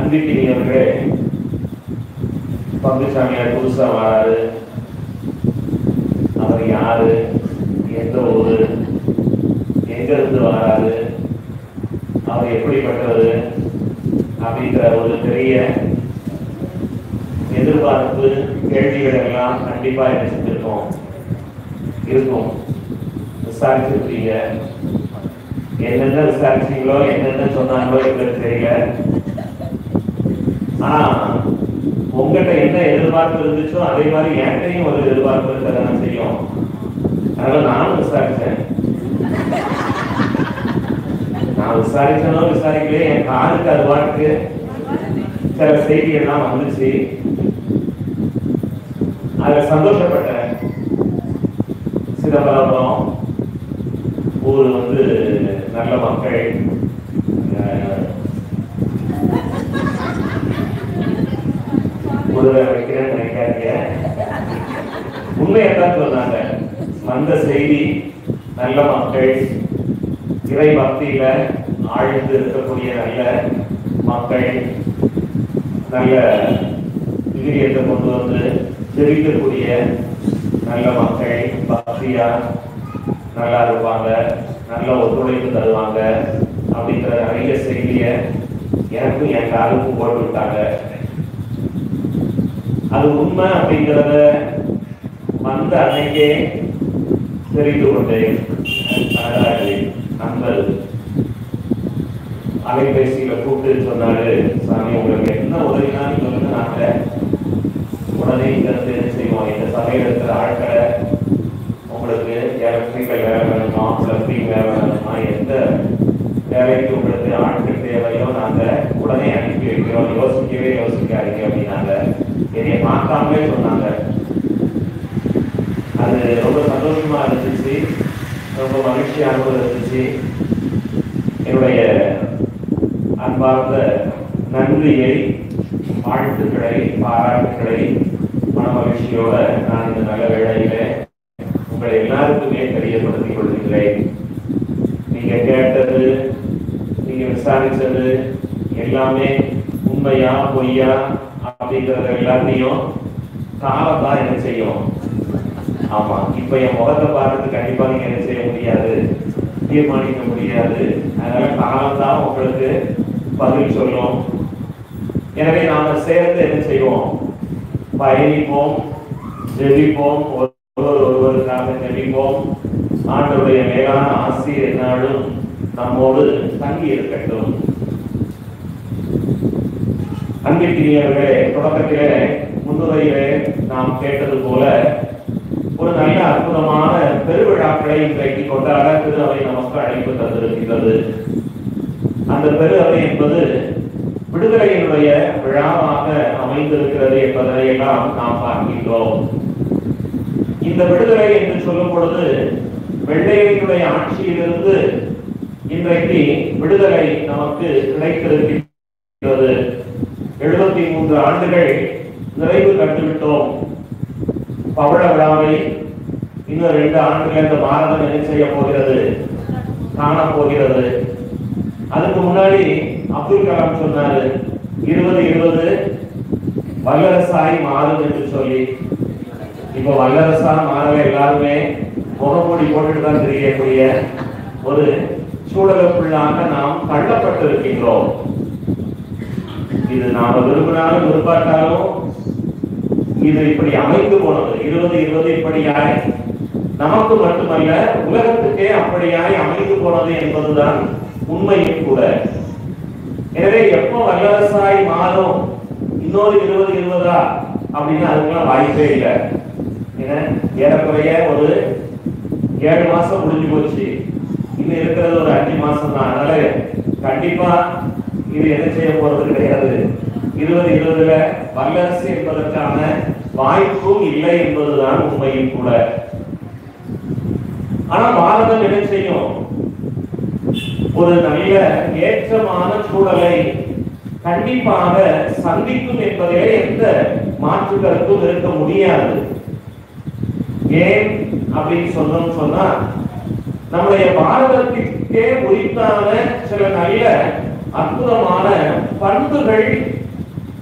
அன்பிக்கினியவர்களே பங்குசாமியார் புதுசா வராரு அவர் யாரு எந்த ஊரு எங்க இருந்து வராரு அவர் எப்படிப்பட்டவர் அப்படிங்கிற ஒரு பெரிய எதிர்பார்ப்பு கேள்விகள் எல்லாம் கண்டிப்பா என்ன செஞ்சிருக்கோம் இருக்கும் விசாரிச்சிருப்பீங்க என்னென்ன விசாரிச்சீங்களோ என்னென்ன சொன்னாங்களோ எங்களுக்கு தெரியல ஆனா உங்ககிட்ட என்ன எதிர்பார்ப்பு இருந்துச்சோ அதே மாதிரி என்கிட்டயும் ஒரு எதிர்பார்ப்பு இருக்கதான் செய்யும் அதனால நானும் விசாரிச்சேன் நான் விசாரிச்சனோ விசாரிக்கலையே என் காதுக்கு அது பாட்டுக்கு சில செய்திகள்லாம் வந்துச்சு அதுல சந்தோஷப்பட்டேன் சிதம்பரம் ஊர் வந்து நல்ல மக்கள் அஹ், குதிரை வைக்கிறேன்னு நினைக்காதீங்க உண்மையத்தான் சொன்னாங்க வந்த செய்தி நல்ல மக்கள் இறை பக்தியில ஆழ்ந்து இருக்கக்கூடிய நல்ல மக்கள் நல்ல வீரியத்தை கொண்டு வந்து தெரிவிக்கக்கூடிய நல்ல மக்கள் பக்தியா நல்லா இருப்பாங்க நல்ல ஒத்துழைப்பு தருவாங்க அப்படிங்கிற நிறைய செய்திய எனக்கும் என் காலுக்கும் போட்டு விட்டாங்க அது உண்மை அப்படிங்கிறத வந்த அன்னைக்கே தெரிந்து கொண்டேன் அழகாக நண்பர் அலைபேசியில கூப்பிட்டு சொன்னாரு சாமி உங்களுக்கு என்ன உதவினாலும் சொல்லுங்க நாங்க உடனே இங்க இருந்து என்ன செய்வோம் இந்த சபையில இருக்கிற ஆட்களை உங்களுக்கு எலக்ட்ரிக்கல் வேலை வேணுமா பிளம்பிங் வேலை வேணுமா எந்த வேலைக்கு உங்களுக்கு ஆட்கள் தேவையோ நாங்க உடனே அனுப்பி வைக்கிறோம் யோசிக்கவே யோசிக்காதீங்க அப்படின்னாங்க என்னைய பார்க்காமலே சொன்னாங்க அது ரொம்ப சந்தோஷமா இருந்துச்சு ரொம்ப மகிழ்ச்சியாகவும் இருந்துச்சு என்னுடைய அன்பார்ந்த நன்றியை வாழ்த்துக்களை பாராட்டுக்களை மன மகிழ்ச்சியோட நான் இந்த நல்ல வேளையில உங்களை எல்லாருக்குமே தெரியப்படுத்திக் கொள்கின்றேன் நீங்க கேட்டது நீங்க விசாரிச்சது எல்லாமே உண்மையா பொய்யா அப்படிங்கறத எல்லாத்தையும் காலம் தான் என்ன செய்யும் ஆமா இப்ப என் முகத்தை பார்த்துட்டு கண்டிப்பா நீங்க என்ன செய்ய முடியாது தீர்மானிக்க முடியாது அதனால காலம் தான் உங்களுக்கு பதில் சொல்லும் எனவே நாம சேர்ந்து என்ன செய்வோம் பயணிப்போம் ஜெபிப்போம் ஒருவர் ஒருவருக்காக ஜெபிப்போம் ஆண்டவருடைய மேலான ஆசிரியர் நாளும் நம்மோடு தங்கி இருக்கட்டும் அன்பிற்கினியவர்களே தொடக்கத்திலே முன்னுரையிலே நாம் கேட்டது போல ஒரு நல்ல அற்புதமான பெருவிழாக்களை இன்றைக்கு கொண்டாட திரு அவை நமக்கு அழைப்பு தந்திருக்கின்றது அந்த பெரு அவை என்பது விடுதலையினுடைய விழாவாக அமைந்திருக்கிறது என்பதை எல்லாம் நாம் பார்க்கின்றோம் இந்த விடுதலை என்று சொல்லும் பொழுது வெள்ளையனுடைய ஆட்சியிலிருந்து இன்றைக்கு விடுதலை நமக்கு கிடைத்திருக்கின்றது எழுபத்தி மூன்று ஆண்டுகள் நிறைவு கண்டுவிட்டோம் பவள விழாவை இன்னும் ரெண்டு ஆண்டுகள் இந்த பாரதம் என்ன செய்ய போகிறது காண போகிறது அதுக்கு முன்னாடி அப்துல் கலாம் சொன்னாரு இருபது இருபது வல்லரசாய் மாறும் என்று சொல்லி இப்ப வல்லரசா மாறவே எல்லாருமே முகமூடி போட்டுட்டு தான் தெரியக்கூடிய ஒரு சூழலுக்குள்ளாக நாம் தள்ளப்பட்டிருக்கின்றோம் இது நாம விரும்பினாலும் விரும்பாட்டாலும் இது இப்படி அமைந்து போனது இருபது இருபது இப்படியாய் நமக்கு மட்டுமல்ல உலகத்துக்கே அப்படியாய் அமைந்து போனது என்பதுதான் உண்மையும் கூட எனவே எப்போ வல்லரசாய் மாறும் இன்னொரு இருபது இருபதா அப்படின்னு அதுக்கெல்லாம் வாய்ப்பே இல்லை ஏன்னா ஏறக்குறைய ஒரு ஏழு மாசம் முடிஞ்சு போச்சு இன்னும் இருக்கிறது ஒரு அஞ்சு மாசம் தான் அதனால கண்டிப்பா இது என்ன செய்ய போறது கிடையாது இருபது இருபதுல வல்லரசு என்பதற்கான வாய்ப்பும் இல்லை என்பதுதான் உண்மையும் கூட ஆனா பாரதம் என்ன செய்யும் ஒரு நல்ல ஏற்றமான சூழலை கண்டிப்பாக சந்திக்கும் என்பதிலே எந்த மாற்று கருத்தும் இருக்க முடியாது ஏன் அப்படின்னு சொன்னோம்னு சொன்னா நம்முடைய பாரதத்திற்கே உரித்தான சில நல்ல அற்புதமான பண்புகள்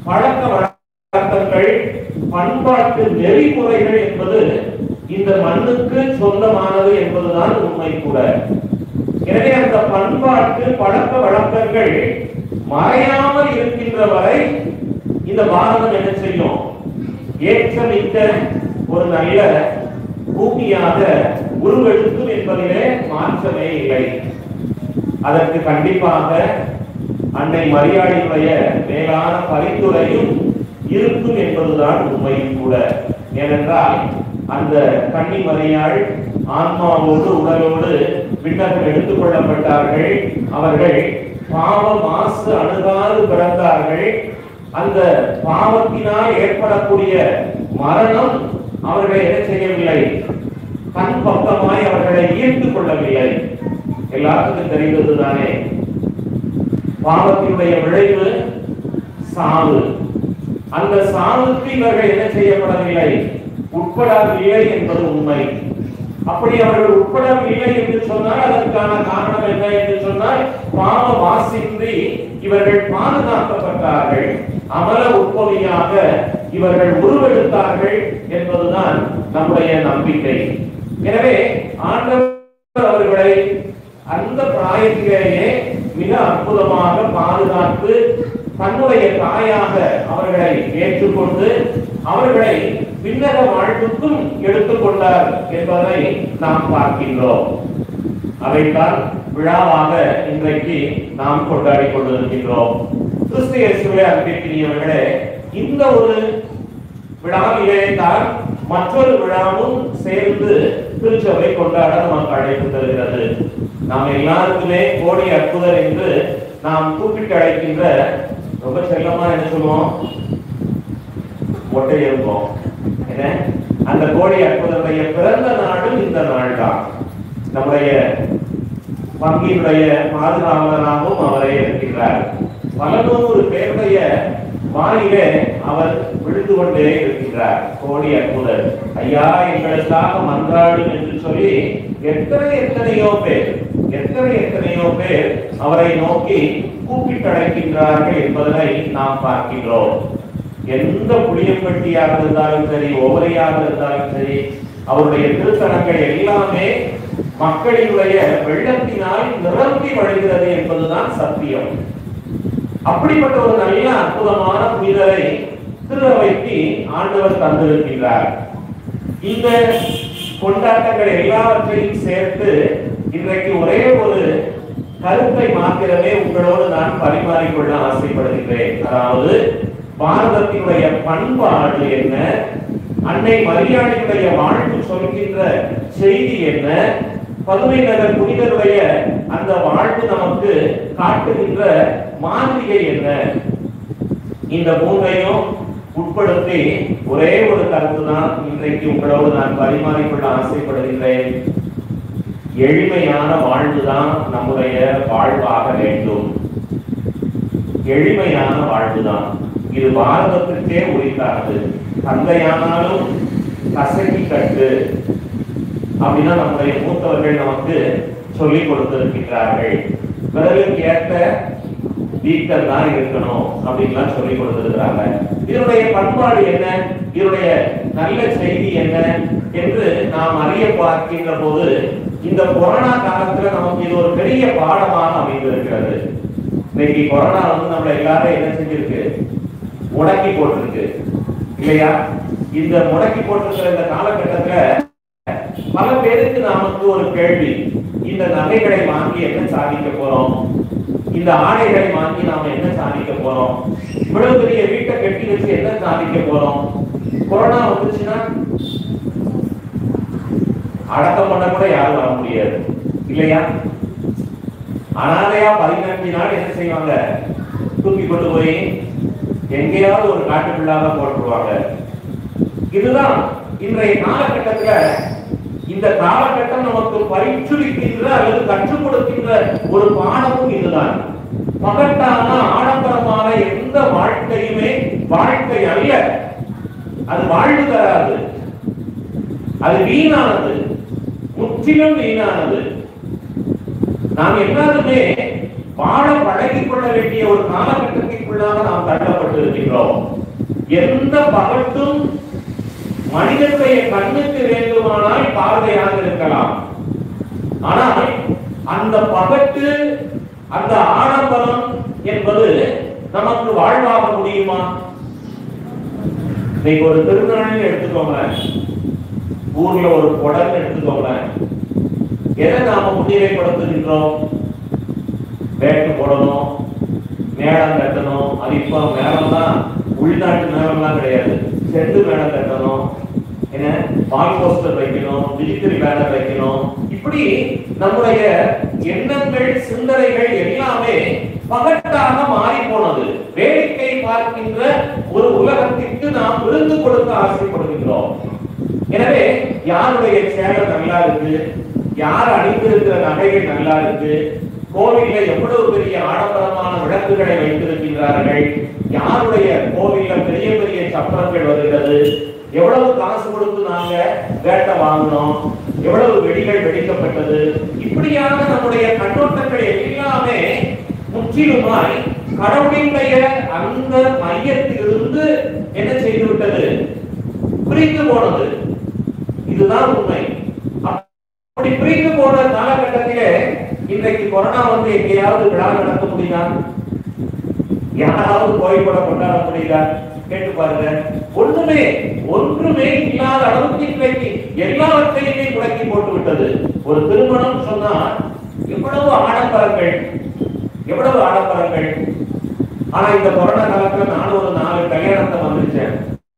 பழக்க வழக்கங்கள் பண்பாட்டு நெறிமுறைகள் என்பது இந்த மண்ணுக்கு சொந்தமானது என்பதுதான் உண்மை கூட எனவே அந்த பண்பாட்டு பழக்க வழக்கங்கள் மறையாமல் இருக்கின்ற வரை இந்த பாரதம் என்ன செய்யும் ஏற்றமிக்க ஒரு நல்ல பூமியாக உருவெடுக்கும் என்பதிலே மாற்றமே இல்லை அதற்கு கண்டிப்பாக அன்னை மரியாதையுடைய மேலான பரிந்துரையும் இருக்கும் என்பதுதான் உண்மையும் கூட ஏனென்றால் அந்த கன்னி மரியாள் ஆன்மாவோடு உடலோடு விண்ணகம் எடுத்துக் கொள்ளப்பட்டார்கள் அவர்கள் பாவ மாசு அணுகாது பிறந்தார்கள் அந்த பாவத்தினால் ஏற்படக்கூடிய மரணம் அவர்களை என்ன செய்யவில்லை தன் பக்கமாய் அவர்களை ஈர்த்துக் கொள்ளவில்லை எல்லாத்துக்கும் தெரிந்தது தானே பாவத்தினுடைய விளைவு சாவு அந்த சாவுக்கு இவர்கள் என்ன செய்யப்படவில்லை உட்படவில்லை என்பது உண்மை அப்படி அவர்கள் உட்படவில்லை என்று சொன்னால் அதற்கான காரணம் என்ன என்று சொன்னால் பாவ வாசின்றி இவர்கள் பாதுகாக்கப்பட்டார்கள் அமல உட்பொலியாக இவர்கள் உருவெடுத்தார்கள் என்பதுதான் நம்முடைய நம்பிக்கை எனவே ஆண்டவர் அவர்களை அந்த பிராயத்திலேயே மிக அற்புதமாக பாதுகாத்து தன்னுடைய தாயாக அவர்களை ஏற்றுக்கொண்டு அவர்களை விண்ணக வாழ்வுக்கும் எடுத்துக்கொண்டார் என்பதை நாம் பார்க்கின்றோம் அதைத்தான் விழாவாக இன்றைக்கு நாம் கொண்டாடி கொண்டிருக்கின்றோம் கிறிஸ்து இயேசுவே அன்பிற்கினியவர்களே இந்த ஒரு விழாவிலே தான் மற்றொரு விழாவும் சேர்ந்து திருச்சபை கொண்டாட நமக்கு அழைப்பு தருகிறது நாம் எல்லாருக்குமே கோடி அற்புதர் என்று நாம் கூப்பிட்டு அழைக்கின்ற ரொம்ப செல்லமா என்ன சொல்லுவோம் ஒட்டை இருப்போம் என்ன அந்த கோடி அற்புதருடைய பிறந்த நாடும் இந்த நாள் தான் நம்முடைய வங்கியினுடைய பாதுகாவலராகவும் அவரே இருக்கின்றார் பல நூறு பேருடைய வாயிலே அவர் விழுந்து கொண்டே இருக்கின்றார் கோடி அற்புதர் ஐயா எங்களுக்காக மன்றாடும் என்று சொல்லி எத்தனை எத்தனையோ பேர் எத்தனை எத்தனையோ பேர் அவரை நோக்கி கூப்பிட்டு அழைக்கின்றார்கள் என்பதனை நாம் பார்க்கின்றோம் எந்த புளியம்பட்டியாக இருந்தாலும் சரி ஓவரையாக இருந்தாலும் சரி அவருடைய திருத்தலங்கள் எல்லாமே மக்களினுடைய வெள்ளத்தினால் நிரம்பி வழிகிறது என்பதுதான் சத்தியம் அப்படிப்பட்ட ஒரு நல்ல அற்புதமான புனிதரை திருவைக்கு ஆண்டவர் தந்திருக்கின்றார் இந்த கொண்டாட்டங்கள் எல்லாவற்றையும் சேர்த்து இன்றைக்கு ஒரே ஒரு கருத்தை மாத்திரமே உங்களோடு நான் பரிமாறிக்கொள்ள ஆசைப்படுகின்றேன் அதாவது பாரதத்தினுடைய பண்பாடு என்ன அன்னை மரியாதையுடைய வாழ்வு சொல்கின்ற செய்தி என்ன பதுமை நகர் புனிதருடைய அந்த வாழ்வு நமக்கு காட்டுகின்ற மாதிரிகை என்ன இந்த மூன்றையும் உட்படுத்தி ஒரே ஒரு கருத்து தான் இன்றைக்கு உங்களோடு நான் பரிமாறிக்கொள்ள ஆசைப்படுகின்றேன் எளிமையான வாழ்வுதான் நம்முடைய வாழ்வாக வேண்டும் எளிமையான வாழ்வுதான் இது பாரதத்திற்கே உரித்தானது தந்தையானாலும் கசக்கி கட்டு அப்படின்னா நம்முடைய மூத்தவர்கள் நமக்கு சொல்லிக் கொடுத்திருக்கிறார்கள் பிறருக்கு ஏற்ற வீக்கம் தான் இருக்கணும் அப்படின்லாம் சொல்லி கொடுத்திருக்கிறாங்க இதனுடைய பண்பாடு என்ன இதனுடைய நல்ல செய்தி என்ன என்று நாம் அறிய பார்க்கின்ற போது இந்த கொரோனா காலத்துல நமக்கு இது ஒரு பெரிய பாடமாக அமைந்திருக்கிறது இன்னைக்கு கொரோனா வந்து நம்மள எல்லாரும் என்ன செஞ்சிருக்கு முடக்கி போட்டிருக்கு இல்லையா இந்த முடக்கி போட்டிருக்கிற இந்த காலகட்டத்துல பல பேருக்கு நமக்கு ஒரு கேள்வி இந்த நகைகளை வாங்கி என்ன சாதிக்க போறோம் இந்த ஆடைகளை வாங்கி நாம என்ன சாதிக்க போறோம் இவ்வளவு பெரிய வீட்டை கட்டி வச்சு என்ன சாதிக்க போறோம் கொரோனா வந்துச்சுன்னா அடக்கம் பண்ண கூட யாரும் வர முடியாது இல்லையா அனாதையா பதினஞ்சு நாள் என்ன செய்வாங்க தூக்கி கொண்டு போய் எங்கேயாவது ஒரு காட்டுக்குள்ளாக போட்டுருவாங்க இதுதான் இன்றைய காலகட்டத்துல இந்த காலகட்டம் நமக்கு பயிற்றுவிக்கின்ற அல்லது கற்றுக் கொடுக்கின்ற ஒரு பாடமும் இதுதான் பகட்டான ஆடம்பரமான எந்த வாழ்க்கையுமே வாழ்க்கை அல்ல அது வாழ்வு தராது அது வீணானது முற்றிலும் வீணானது நாம் எல்லாருமே வாழ பழகிக் கொள்ள வேண்டிய ஒரு காலகட்டத்திற்குள்ளாக நாம் தள்ளப்பட்டு இருக்கின்றோம் எந்த பகட்டும் மனிதனுடைய கண்ணுக்கு வேண்டுமானால் பார்வையாக இருக்கலாம் ஆனால் அந்த பகட்டு அந்த ஆடம்பரம் என்பது நமக்கு வாழ்வாக முடியுமா இன்னைக்கு ஒரு திருநாள் எடுத்துக்கோங்க ஊர்ல ஒரு குடல் எடுத்துக்கோங்க எதை நாம முன்னிலைப்படுத்துகின்றோம் வேட்டு போடணும் மேளம் கட்டணும் அது இப்போ மேளம் தான் உள்நாட்டு மேளம்லாம் கிடையாது செண்டு மேளம் கட்டணும் என்ன வால் போஸ்டர் வைக்கணும் டிஜிட்டல் பேனர் வைக்கணும் இப்படி நம்முடைய எண்ணங்கள் சிந்தனைகள் எல்லாமே பகட்டாக மாறி போனது வேடிக்கை பார்க்கின்ற ஒரு உலகத்திற்கு நாம் விருந்து கொடுக்க ஆசைப்படுகின்றோம் எனவே யாருடைய சேலை நல்லா இருக்கு யார் அணிந்திருக்கிற நகைகள் நல்லா இருக்கு கோவில்ல எவ்வளவு பெரிய ஆடம்பரமான விளக்குகளை வைத்திருக்கின்றார்கள் யாருடைய கோவில்ல பெரிய பெரிய சப்பரங்கள் வருகிறது எவ்வளவு காசு கொடுத்து நாங்க வேட்டை வாங்கினோம் எவ்வளவு வெடிகள் வெடிக்கப்பட்டது இப்படியான நம்முடைய கண்ணோட்டங்கள் எல்லாமே முற்றிலுமாய் கடவுளினுடைய அந்த மையத்திலிருந்து என்ன செய்து விட்டது பிரிந்து போனது இதுதான் உண்மை அப்படி பிரிந்து போன காலகட்டத்திலே இன்றைக்கு கொரோனா வந்து எங்கேயாவது விழா நடத்த முடியுதா யாராவது கோயில் கூட கொண்டாட முடியுதா கேட்டு பாருங்க ஒண்ணுமே ஒன்றுமே இல்லாத அளவுக்கு இன்றைக்கு எல்லாவற்றையுமே முடக்கி போட்டு விட்டது ஒரு திருமணம் சொன்னா எவ்வளவு ஆடம்பரங்கள் எவ்வளவு ஆடம்பரங்கள் ஆனா இந்த கொரோனா காலத்துல நானும் ஒரு நாலு கல்யாணத்தை வந்துருச்சேன்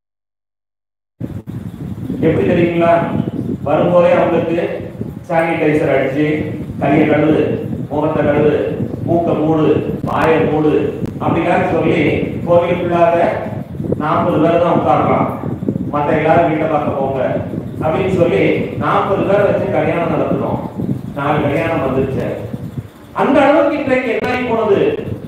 எப்படி தெரியுங்களா வரும்போதே அவங்களுக்கு சானிடைசர் அடிச்சு கையை கழுவு முகத்தை கழுவு மூக்க மூடு வாயை மூடு அப்படிலாம் சொல்லி கோவிலுக்குள்ளாக நாற்பது பேர் தான் உட்காரலாம் மற்ற எல்லாரும் வீட்டை பார்க்க போங்க அப்படின்னு சொல்லி நாற்பது பேர் வச்சு கல்யாணம் நடத்தணும் நாலு கல்யாணம் வந்துருச்சு அந்த அளவுக்கு இன்றைக்கு என்ன ஆகி போனது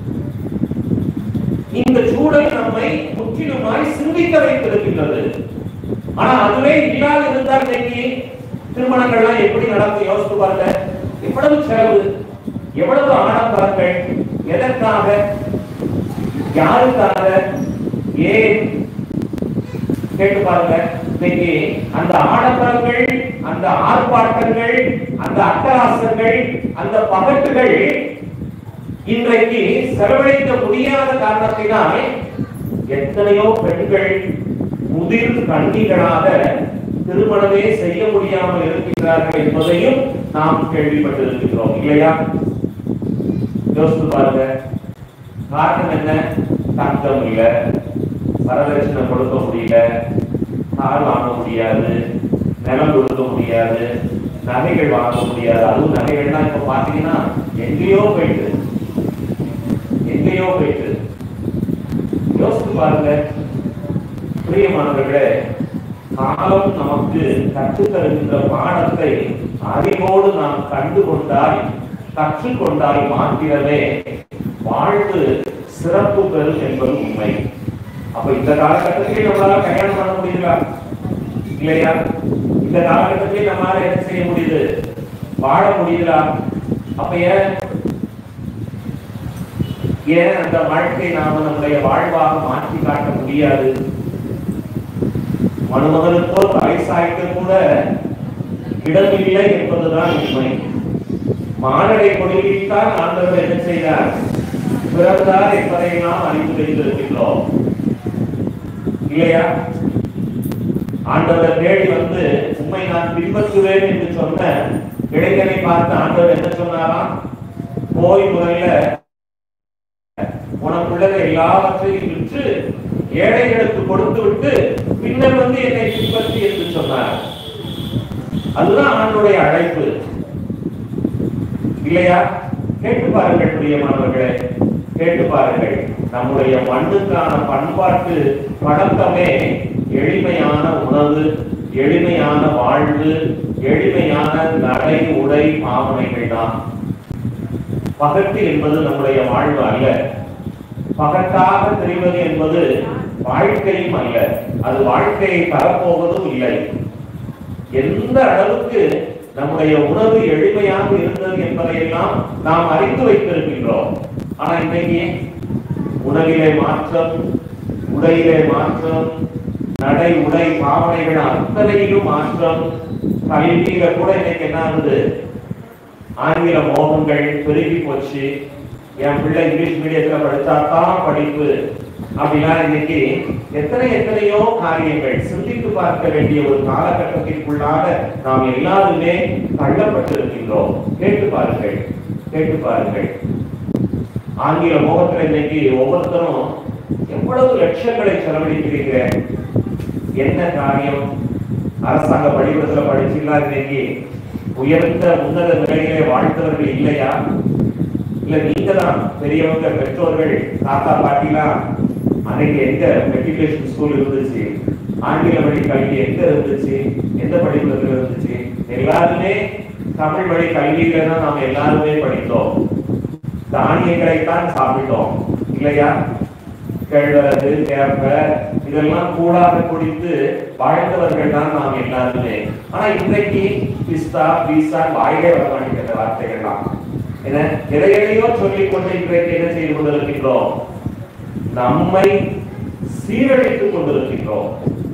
இந்த சூழல் நம்மை முற்றிலுமாய் சிந்திக்க வைத்திருக்கின்றது ஆனா அதுவே இல்லாத இருந்தால் இன்னைக்கு திருமணங்கள்லாம் எப்படி நடக்கும் யோசித்து பாருங்க எவ்வளவு செலவு எவ்வளவு ஆடம்பரங்கள் எதற்காக யாருக்காக ஏன் கேட்டு பாருங்க இன்னைக்கு அந்த ஆடம்பரங்கள் அந்த ஆர்ப்பாட்டங்கள் அந்த அட்டகாசங்கள் அந்த பகட்டுகள் இன்றைக்கு செலவழிக்க முடியாத காரணத்தினால் எத்தனையோ பெண்கள் முதிர் கண்ணிகளாக திருமணமே செய்ய முடியாமல் இருக்கின்றார்கள் என்பதையும் நாம் கேள்விப்பட்டிருக்கிறோம் இல்லையா யோசித்து பாருங்க காரணம் என்ன தங்கம் இல்ல வரதட்சணை கொடுக்க முடியல கார் வாங்க முடியாது நிலம் கொடுக்க முடியாது நகைகள் வாங்க முடியாது அதுவும் நகைகள்லாம் இப்ப பாத்தீங்கன்னா எங்கேயோ போயிட்டு எங்கேயோ போயிட்டு யோசித்து பாருங்க பிரியமானவர்களே காலம் நமக்கு கற்றுத் தருகின்ற பாடத்தை அறிவோடு நாம் கண்டு கொண்டால் கற்றுக்கொண்டால் மாத்திரமே வாழ்வு சிறப்பு பெறும் என்பது உண்மை அப்ப இந்த காலகட்டத்திலே நம்மளால கல்யாணம் பண்ண முடியுங்களா இல்லையா இந்த காலகட்டத்திலே நம்மளால என்ன செய்ய முடியுது வாழ முடியுதா அப்ப ஏன் ஏன் அந்த வாழ்க்கை நாம நம்முடைய வாழ்வாக மாற்றி காட்ட முடியாது மனுமகனுக்கோ வயசாய்க்கு கூட இடமில்லை என்பதுதான் உண்மை மானடை கொடியில்தான் ஆண்டவர் என்ன செய்தார் பிறந்தார் என்பதை நாம் அறிந்து வைத்திருக்கின்றோம் இல்லையா ஆண்டவர் தேடி வந்து உண்மை நான் பின்பற்றுவேன் என்று சொன்ன இளைஞனை பார்த்து ஆண்டவர் என்ன சொன்னாராம் போய் முதல்ல உனக்குள்ளதை எல்லாவற்றையும் விற்று ஏழைகளுக்கு கொடுத்து விட்டு பின்னர் வந்து என்னை பின்பற்றி என்று சொன்னார் அதுதான் ஆண்டுடைய அழைப்பு இல்லையா கேட்டு பாருங்கள் பிரியமானவர்களே கேட்டு பாருங்கள் நம்முடைய மண்ணுக்கான பண்பாட்டு பழக்கமே எளிமையான உணவு எளிமையான வாழ்வு எளிமையான நடை உடை பாவனைகள் தான் பகட்டு என்பது நம்முடைய வாழ்வு அல்ல பகட்டாக தெரிவது என்பது வாழ்க்கையும் அல்ல அது வாழ்க்கையை தரப்போவதும் இல்லை எந்த அளவுக்கு நம்முடைய உணவு எளிமையாக இருந்தது என்பதையெல்லாம் நாம் அறிந்து வைத்திருக்கின்றோம் ஆனா இன்னைக்கு உணவிலே மாற்றம் உடையிலே மாற்றம் நடை உடை பாவனைகள் அத்தனையிலும் மாற்றம் கல்வியில கூட இன்னைக்கு என்ன ஆகுது ஆங்கில மோகங்கள் பெருகி போச்சு என் பிள்ளை இங்கிலீஷ் மீடியத்துல படிச்சாதான் படிப்பு அப்படிலாம் இன்னைக்கு எத்தனை எத்தனையோ காரியங்கள் சிந்தித்து பார்க்க வேண்டிய ஒரு காலகட்டத்திற்குள்ளாக நாம் எல்லாருமே தள்ளப்பட்டிருக்கின்றோம் கேட்டு பாருங்கள் கேட்டு பாருங்கள் ஆங்கில மோகத்துல இன்னைக்கு ஒவ்வொருத்தரும் எவ்வளவு லட்சங்களை செலவழிக்கிறீங்க என்ன காரியம் அரசாங்க பள்ளிக்கூடத்துல படிச்சீங்களா இன்னைக்கு உயர்ந்த உன்னத நிலையிலே வாழ்ந்தவர்கள் இல்லையா இல்ல நீங்க தான் பெரியவங்க பெற்றோர்கள் தாத்தா பாட்டிலாம் அன்னைக்கு எங்க மெட்ரிகுலேஷன் ஸ்கூல் இருந்துச்சு ஆங்கில வழி கல்வி எங்க இருந்துச்சு எந்த பள்ளிக்கூடத்துல இருந்துச்சு எல்லாருமே தமிழ் வழி கல்வியில தான் நாம் எல்லாருமே படித்தோம் தானியங்களை தான் சாப்பிட்டோம் இல்லையா கேழ்வரகு கேப்ப இதெல்லாம் கூடாக குடித்து வாழ்ந்தவர்கள் தான் நாம் எல்லாருமே ஆனா இன்றைக்கு பிஸ்தா பீஸா வாயிலே வர மாட்டேங்கிற வார்த்தைகள்லாம் என்ன எதையெதையோ சொல்லிக் கொண்டு இன்றைக்கு என்ன செய்து கொண்டிருக்கின்றோம் நம்மை சீரழித்துக் கொண்டிருக்கின்றோம்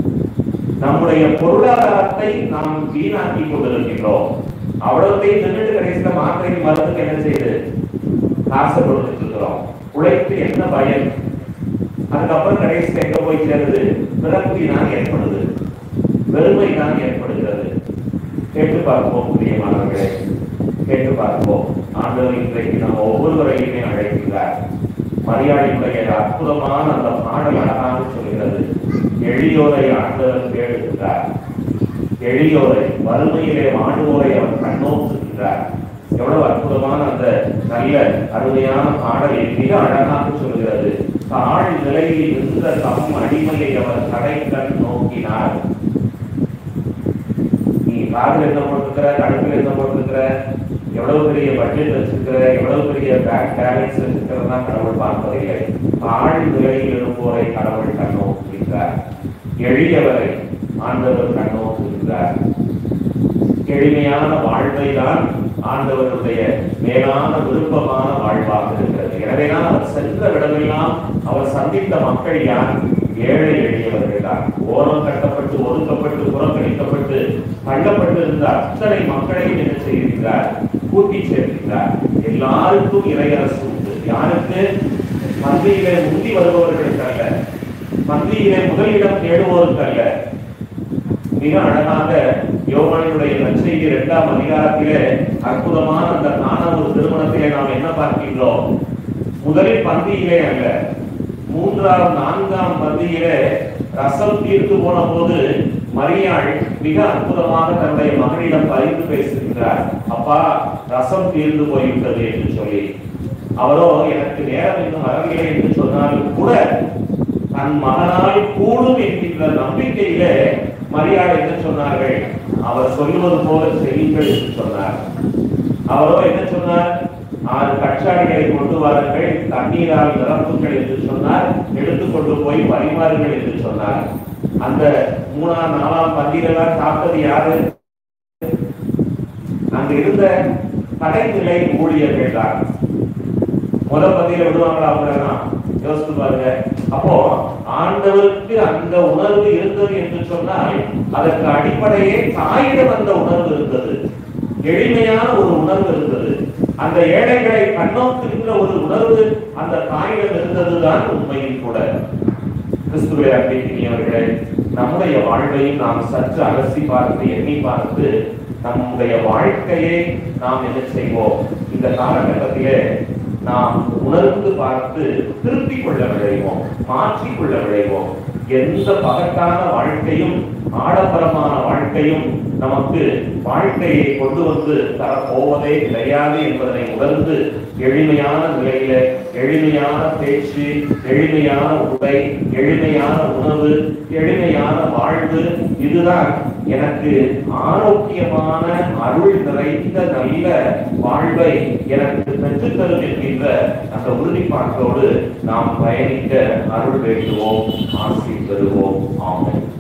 நம்முடைய பொருளாதாரத்தை நாம் வீணாக்கி கொண்டிருக்கின்றோம் அவ்வளவுத்தையும் தின்னுட்டு கடைசியில மாத்திரை மருந்துக்கு என்ன செய்யுது காசை கொடுத்துட்டு இருக்கிறோம் உழைப்பு என்ன பயன் அதுக்கப்புறம் கடைசியில் எங்க போய் சேருது பிறப்பி தான் ஏற்படுது வெறுமை தான் ஏற்படுகிறது கேட்டு பார்ப்போம் பிரியமானவர்களே கேட்டு பார்ப்போம் ஆண்டவர் இன்றைக்கு நம்ம ஒவ்வொருவரையுமே அழைக்கிறார் மரியாதையுடைய அற்புதமான அந்த பாடல் அழகாக சொல்கிறது எளியோரை ஆண்டவர் தேடுகின்றார் எளியோரை வறுமையிலே வாடுவோரை அவர் கண்ணோக்குகின்றார் எவ்வளவு அற்புதமான அந்த நல்ல அருமையான பாடலை மிக அழகாக சொல்கிறது தாழ் நிலையில் இருந்த தம் அடிமையை அவர் கடைக்கண் நோக்கினார் நீ காதில் என்ன போட்டிருக்கிற கடுப்பில் என்ன போட்டிருக்கிற எவ்வளவு பெரிய பட்ஜெட் வச்சிருக்கிற எவ்வளவு பெரிய பேங்க் பேலன்ஸ் வச்சிருக்கிறதா கடவுள் பார்ப்பதில்லை தாழ் நிலையில் இருப்போரை கடவுள் கண்ணோக்குகின்றார் எளியவரை ஆண்டவர் கண்ணோக்குகின்றார் எளிமையான வாழ்வை தான் ஆண்டவருடைய மேலான விருப்பமான வாழ்வாக இருக்கிறது எனவேதான் அவர் சென்ற இடமெல்லாம் அவர் சந்தித்த மக்கள் யார் ஏழை எளியவர்கள் தான் ஓரம் கட்டப்பட்டு ஒதுக்கப்பட்டு புறக்கணிக்கப்பட்டு தள்ளப்பட்டு இருந்த அத்தனை மக்களையும் என்ன செய்திருக்கிறார் கூட்டி சேர்க்கிறார் எல்லாருக்கும் இறையரசு உண்டு யாருக்கு மந்தியிலே முந்தி வருபவர்களுக்கு அல்ல மந்தியிலே முதலிடம் தேடுவோருக்கு அல்ல மிக அழகாக யோவானுடைய நற்செய்தி இரண்டாம் அதிகாரத்திலே அற்புதமான அந்த நான ஒரு திருமணத்திலே நாம் என்ன பார்க்கின்றோம் முதலில் பந்தியிலே அல்ல மூன்றாம் நான்காம் பந்தியிலே ரசம் தீர்த்து போன போது மரியாள் மிக அற்புதமாக தன்னுடைய மகனிடம் பரிந்து பேசுகின்றார் அப்பா ரசம் தீர்ந்து போய்விட்டது என்று சொல்லி அவரோ எனக்கு நேரம் இன்னும் வரவில்லை என்று சொன்னாலும் கூட தன் மகனால் கூடும் என்கின்ற நம்பிக்கையிலே மரியாதை என்ன சொன்னார்கள் அவர் சொல்லுவது போல செய்யுங்கள் என்று சொன்னார் அவரோ என்ன சொன்னார் ஆறு கற்றாடிகளை கொண்டு வாருங்கள் தண்ணீரால் நிரப்புங்கள் என்று சொன்னார் எடுத்துக்கொண்டு போய் பரிமாறுங்கள் என்று சொன்னார் அந்த மூணாம் நாலாம் பந்தியிலெல்லாம் சாப்பிட்டது யாரு அங்க இருந்த கடைநிலை ஊழியர்கள் தான் முதல் பந்தியில விடுவாங்களா அவங்களெல்லாம் யோசித்து பாருங்க அப்போ ஆண்டவருக்கு அந்த உணர்வு இருந்தது என்று சொன்னால் அதற்கு அடிப்படையே தாயிடம் அந்த உணர்வு இருந்தது எளிமையான ஒரு உணர்வு இருந்தது அந்த ஏழைகளை கண்ணோக்குகின்ற ஒரு உணர்வு அந்த தாயிடம் இருந்ததுதான் உண்மையில் கூட கிறிஸ்துவை அன்பிக்கினியவர்களே நம்முடைய வாழ்வையும் நாம் சற்று அலசி பார்த்து எண்ணி பார்த்து நம்முடைய வாழ்க்கையை நாம் என்ன செய்வோம் இந்த காலகட்டத்திலே நாம் உணர்ந்து பார்த்து திருப்பிக் கொள்ள விளைவோம் மாற்றிக் கொள்ள விளைவோம் எந்த பகட்டான வாழ்க்கையும் ஆடம்பரமான வாழ்க்கையும் நமக்கு வாழ்க்கையை கொண்டு வந்து தரப்போவதே கிடையாது என்பதனை உணர்ந்து எளிமையான நிலையில எளிமையான பேச்சு எளிமையான உடை எளிமையான உணவு எளிமையான வாழ்வு இதுதான் எனக்கு ஆரோக்கியமான அருள் நிறைந்த நல்ல வாழ்வை எனக்கு பெற்றுத்தரும் என்கின்ற அந்த உறுதிப்பாட்டோடு நாம் பயணிக்க அருள் வேண்டுவோம் ஆசி பெறுவோம் ஆமென்